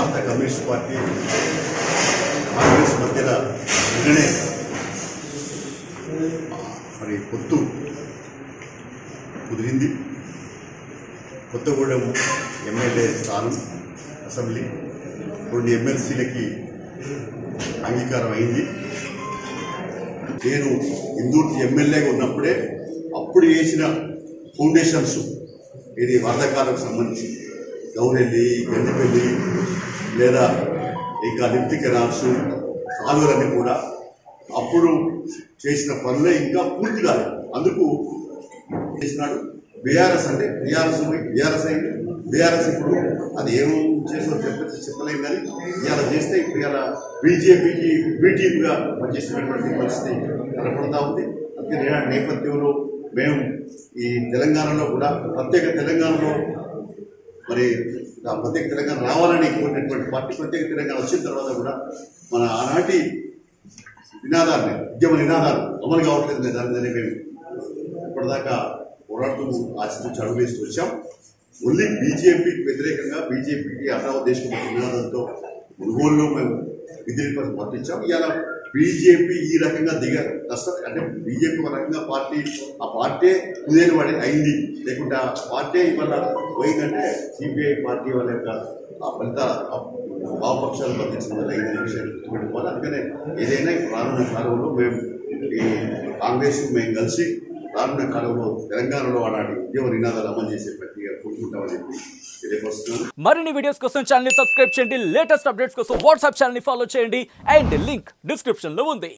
భారత communist party Congress మధ్యన నిన్ననే మరి పొత్తు కుదిరింది కొత్తగూడెం ఎమ్మెల్యే స్థానం అసెంబ్లీ రెండు ఎమ్మెల్సీలకి అంగీకారం అయింది నేను ఇందూర్తి ఎమ్మెల్యేగా ఉన్నప్పుడే అప్పుడు వేసిన ఫౌండేషన్స్ ఇది వరదకాలకు సంబంధించి గౌరెల్లి గండిపల్లి లేదా ఇంకా లిప్తి కెనాల్స్ కాలువలన్నీ కూడా అప్పుడు చేసిన పనులే ఇంకా పూర్తి కాలేదు అందుకు చేసినాడు బీఆర్ఎస్ అంటే బీఆర్ఎస్ బీఆర్ఎస్ అయింది బీఆర్ఎస్ ఇప్పుడు అది ఏం చేసో చెప్పి చెప్పలేం కానీ ఇవాళ చేస్తే ఇప్పుడు ఇవాళ బీజేపీకి బీటీఎంగా పనిచేస్తున్నటువంటి పరిస్థితి కనపడతా ఉంది అందుకే నేనా నేపథ్యంలో మేము ఈ తెలంగాణలో కూడా ప్రత్యేక తెలంగాణలో మరి ఆ ప్రత్యేక తెలంగాణ రావాలని కోరినటువంటి పార్టీ ప్రత్యేక తెలంగాణ వచ్చిన తర్వాత కూడా మన ఆనాటి నినాదాన్ని ఉద్యమ నినాదాలు అమలు కావట్లేదు అనే దాని మీద మేము ఇప్పటిదాకా పోరాడుతూ ఆశించి అడుగులేస్తూ వచ్చాం ఓన్లీ బీజేపీకి వ్యతిరేకంగా బీజేపీకి అటావ దేశం నినాదంతో మునుగోలులో మేము విధిని పంపించాం ఇవాళ బీజేపీ ఈ రకంగా దిగారు నష్టం అంటే బీజేపీ ఒక రకంగా పార్టీ ఆ పార్టీ కుదేలు పడి అయింది లేకుంటే ఆ పార్టీ ఇవాళ పోయిందంటే సిపిఐ పార్టీ వాళ్ళ యొక్క ఆ ఫలిత భావపక్షాలు బంధించిన వల్ల అయిందనే విషయాన్ని గుర్తుపెట్టుకోవాలి అందుకనే ఏదైనా ఇప్పుడు రానున్న కాలంలో మేము ఈ కాంగ్రెస్ మేము కలిసి రానున్న కాలంలో తెలంగాణలో అలాంటి ఉద్యమ నినాదాలు అమలు చేసే ప్రక్రియ కోరుకుంటామని చెప్పి తెలియపరుస్తున్నాను మరిన్ని వీడియోస్ కోసం ఛానల్ ని సబ్స్క్రైబ్ చేయండి లేటెస్ట్ అప్డేట్స్ కోసం వాట్సాప్ ఛానల్ ని ఫాలో చేయండి అండ్ లింక్ డిస్క్రిప్షన్ లో ఉంది